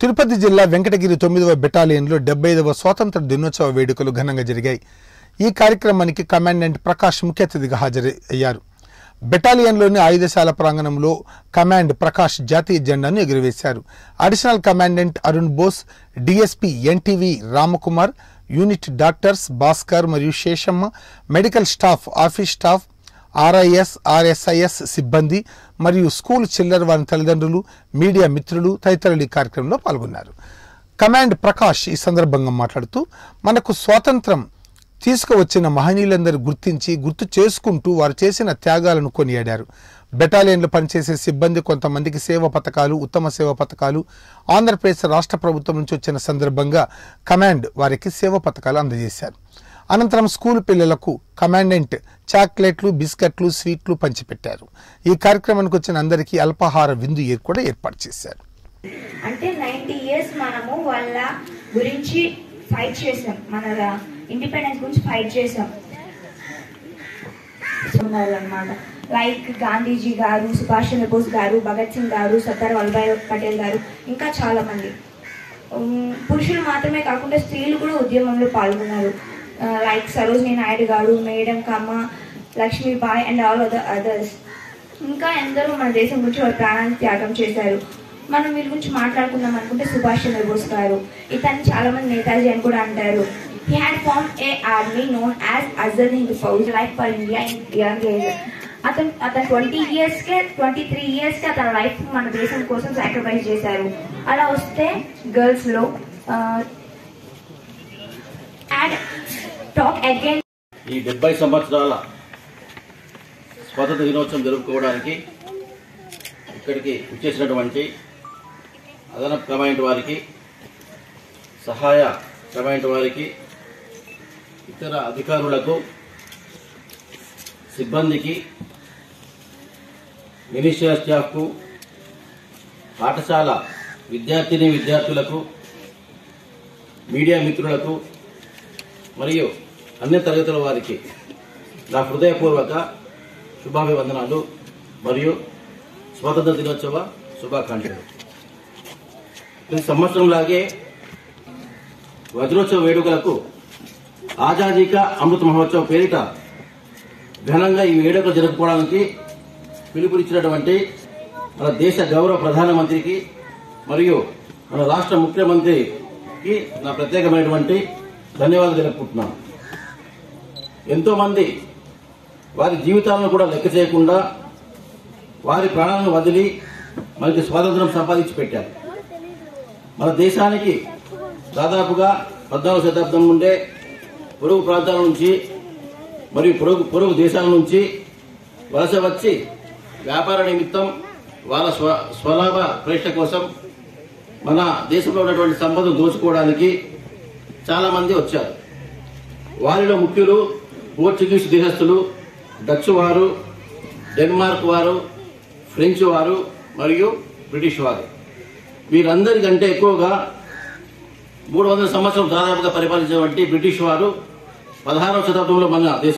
తిరుపతి జిల్లా వెంకటగిరి తొమ్మిదవ బెటాలియన్లో డెబ్బై ఐదవ స్వాతంత్ర దినోత్సవ వేడుకలు ఘనంగా జరిగాయి ఈ కార్యక్రమానికి కమాండెంట్ ప్రకాష్ ముఖ్య అతిథిగా హాజరయ్యారు బెటాలియన్లోని ఆయుధశాల ప్రాంగణంలో కమాండ్ ప్రకాష్ జాతీయ జెండాను ఎగురవేశారు additional commandant Arun Bose DSP NTV Ramakumar unit doctors Bhaskar మరియు Seshamma medical staff office staff RIS RSIS సిబ్బంది మరియు స్కూల్ చిల్లర వారి తల్లిదండ్రులు మీడియా మిత్రులు తదితరులు ఈ కార్యక్రమంలో పాల్గొన్నారు కమాండ్ ప్రకాష్ ఈ సందర్భంగా మాట్లాడుతూ మనకు స్వాతంత్రం తీసుకువచ్చిన మహనీయులందరూ గుర్తించి గుర్తు చేసుకుంటూ వారు చేసిన త్యాగాలను కొనియాడారు బెటాలియన్లో పనిచేసే సిబ్బంది కొంతమందికి సేవ పథకాలు ఉత్తమ సేవ పథకాలు ఆంధ్రప్రదేశ్ రాష్ట్ర ప్రభుత్వం నుంచి వచ్చిన సందర్భంగా కమాండ్ వారికి సేవ పథకాలు అందజేశారు అనంతరం స్కూల్ పిల్లలకు కమాండెంట్ చాక్లెట్లు బిస్కెట్లు స్వీట్లు పంచిపెట్టారు ఈ కార్యక్రమానికి వచ్చిన అందరికీ అల్పాహార విందు ఏర్- కూడా ఏర్పాటు చేశారు అంటే నైన్టీ ఇయర్స్ మనము వాళ్ళ గురించి ఫైట్ చేసాం మన ఇండిపెండెన్స్ గురించి ఫైట్ చేసాం అన్నమాట లైక్ గాంధీజీ గారు సుభాష్ చంద్రబోస్ గారు భగత్ సింగ్ గారు సర్దార్ వల్లభాయ్ పటేల్ గారు ఇంకా చాలా మంది ఉమ్, పురుషులు మాత్రమే కాకుండా స్త్రీలు కూడా ఉద్యమంలో పాల్గొన్నారు లైక్ సరోజిని నాయుడు గారు మేడం కమ్మ Lakshmibai and all other others ఇంకా ఎందరో మన దేశం గురించి వారి ప్రాణాన్ని త్యాగం చేశారు మనం వీళ్ళ గురించి మాట్లాడుకుందాం అనుకుంటే సుభాష్ చంద్రబోస్ గారు ఇతన్ని చాలా మంది నేతాజీ అని కూడా అంటారు he had form a army known as Azad Hind Fauj life for India in young age అతను అతను ట్వంటీ ఇయర్స్కే ట్వంటీ త్రీ ఇయర్స్కి అతని లైఫ్ మన దేశం కోసం సాక్రిఫైస్ చేశారు అలా వస్తే గర్ల్స్లో యాడ్ టాక్ అగైన్ ఈ డెబ్బై సంవత్సరాల స్వాతంత్ర దినోత్సవం జరుపుకోవడానికి ఇక్కడికి వచ్చేసినటువంటి అదనపు కమాండ్ వారికి సహాయ కమాండ్ వారికి ఇతర అధికారులకు సిబ్బందికి మినిస్టర్ స్టాఫ్కు పాఠశాల విద్యార్థిని విద్యార్థులకు మీడియా మిత్రులకు మరియు అన్ని తరగతుల వారికి నా హృదయపూర్వక శుభాభివందనాలు మరియు స్వాతంత్ర దినోత్సవ శుభాకాంక్షలు ప్రతి సంవత్సరంలాగే వజ్రోత్సవ వేడుకలకు ఆజాదీ కా అమృత మహోత్సవ పేరిట ఘనంగా ఈ వేడుకలు జరుపుకోవడానికి పిలుపునిచ్చినటువంటి మన దేశ గౌరవ ప్రధానమంత్రికి మరియు మన రాష్ట్ర ముఖ్యమంత్రికి నా ప్రత్యేకమైనటువంటి ధన్యవాదాలు తెలుపుకుంటున్నాను ఎంతో మంది వారి జీవితాలను కూడా లెక్క చేయకుండా వారి ప్రాణాలను వదిలి మనకి స్వాతంత్రం సంపాదించి పెట్టారు మన దేశానికి దాదాపుగా పద్నాలుగు శతాబ్దం నుండే పొరుగు ప్రాంతాల నుంచి మరియు పొరుగు పొరుగు దేశాల నుంచి వలస వచ్చి వ్యాపార నిమిత్తం వాళ్ళ స్వ స్వలాభ ప్రేక్ష కోసం మన దేశంలో ఉన్నటువంటి సంపదను దోచుకోవడానికి చాలా మంది వచ్చారు వారిలో ముఖ్యులు పోర్చుగీస్ దేశస్థులు డచ్ వారు డెన్మార్క్ వారు ఫ్రెంచ్ వారు మరియు బ్రిటిష్ వారు వీరందరికంటే ఎక్కువగా మూడు వందల సంవత్సరం దాదాపుగా పరిపాలించినటువంటి బ్రిటిష్ వారు పదహారవ శతాబ్దంలో మన దేశ